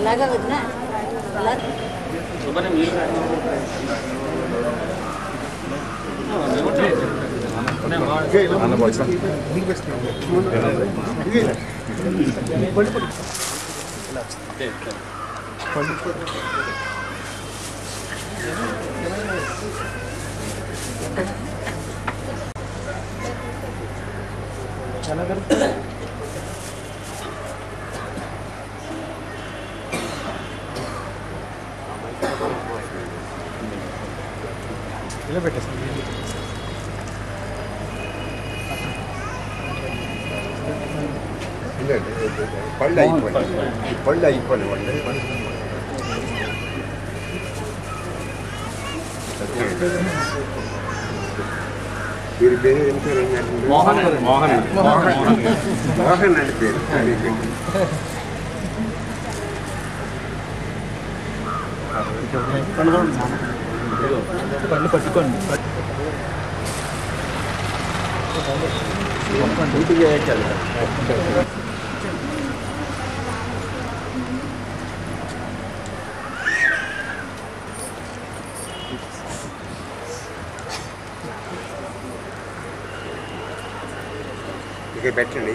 ఎలాగా వదిన ఎలా ఇలా పెట్టేస్తాను పళ్ళు అయిపోయి పళ్ళు అయిపోయి వాళ్ళు మీరు పేరు ఏం పేరు అన్నారు? మోహన్ మోహన్ మోహన్ మోహన్ అని పేరు మీకు. పళ్ళు పట్టుకోండి ఇంటికి వేయించాలి ఇక పెట్టండి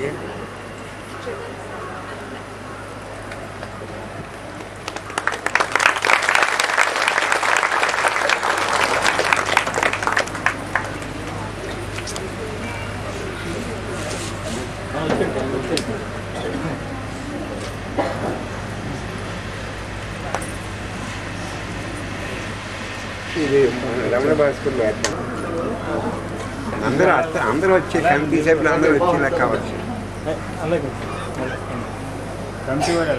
ఇది మన రమణ భాస్కర్లో వేద్దాం అందరూ అర్థం అందరూ వచ్చి కమిటీ సభ్యులు అందరూ వచ్చేలా కావచ్చు అలాగే కమిటీ వాడు